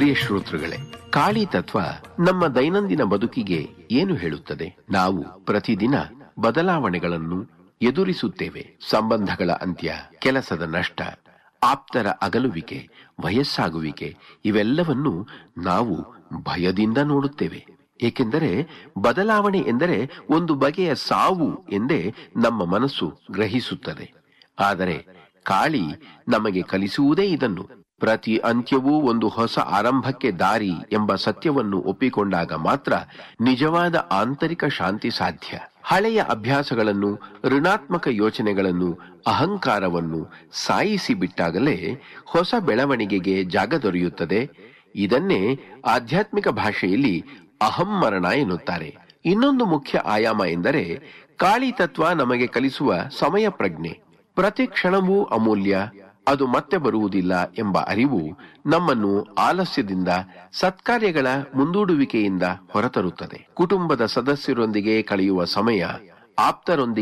ಪ್ರಿಯ ಶ್ರೋತೃಗಳೇ ಕಾಳಿ ತತ್ವ ನಮ್ಮ ದೈನಂದಿನ ಬದುಕಿಗೆ ಏನು ಹೇಳುತ್ತದೆ ನಾವು ಪ್ರತಿದಿನ ಬದಲಾವಣೆಗಳನ್ನು ಎದುರಿಸುತ್ತೇವೆ ಸಂಬಂಧಗಳ ಅಂತ್ಯ ಕೆಲಸದ ನಷ್ಟ ಆಪ್ತರ ಅಗಲುವಿಕೆ ವಯಸ್ಸಾಗುವಿಕೆ ಇವೆಲ್ಲವನ್ನು ನಾವು ಭಯದಿಂದ ನೋಡುತ್ತೇವೆ ಏಕೆಂದರೆ ಬದಲಾವಣೆ ಎಂದರೆ ಒಂದು ಬಗೆಯ ಸಾವು ಎಂದೇ ನಮ್ಮ ಮನಸ್ಸು ಗ್ರಹಿಸುತ್ತದೆ ಆದರೆ ಕಾಳಿ ನಮಗೆ ಕಲಿಸುವುದೇ ಇದನ್ನು ಪ್ರತಿ ಅಂತ್ಯವೂ ಒಂದು ಹೊಸ ಆರಂಭಕ್ಕೆ ದಾರಿ ಎಂಬ ಸತ್ಯವನ್ನು ಒಪ್ಪಿಕೊಂಡಾಗ ಮಾತ್ರ ನಿಜವಾದ ಆಂತರಿಕ ಶಾಂತಿ ಸಾಧ್ಯ ಹಳೆಯ ಅಭ್ಯಾಸಗಳನ್ನು ಋಣಾತ್ಮಕ ಯೋಚನೆಗಳನ್ನು ಅಹಂಕಾರವನ್ನು ಸಾಯಿಸಿ ಬಿಟ್ಟಾಗಲೇ ಹೊಸ ಬೆಳವಣಿಗೆಗೆ ಜಾಗ ದೊರೆಯುತ್ತದೆ ಇದನ್ನೇ ಆಧ್ಯಾತ್ಮಿಕ ಭಾಷೆಯಲ್ಲಿ ಅಹಂಮರಣ ಎನ್ನುತ್ತಾರೆ ಇನ್ನೊಂದು ಮುಖ್ಯ ಆಯಾಮ ಎಂದರೆ ಕಾಳಿ ತತ್ವ ನಮಗೆ ಕಲಿಸುವ ಸಮಯ ಪ್ರಜ್ಞೆ ಪ್ರತಿ ಕ್ಷಣವೂ ಅಮೂಲ್ಯ ಅದು ಮತ್ತೆ ಬರುವುದಿಲ್ಲ ಎಂಬ ಅರಿವು ನಮ್ಮನ್ನು ಆಲಸ್ಯದಿಂದ ಸತ್ಕಾರ್ಯಗಳ ಮುಂದೂಡುವಿಕೆಯಿಂದ ಹೊರತರುತ್ತದೆ ಕುಟುಂಬದ ಸದಸ್ಯರೊಂದಿಗೆ ಕಳೆಯುವ ಸಮಯ ಆಪ್ತರೊಂದಿಗೆ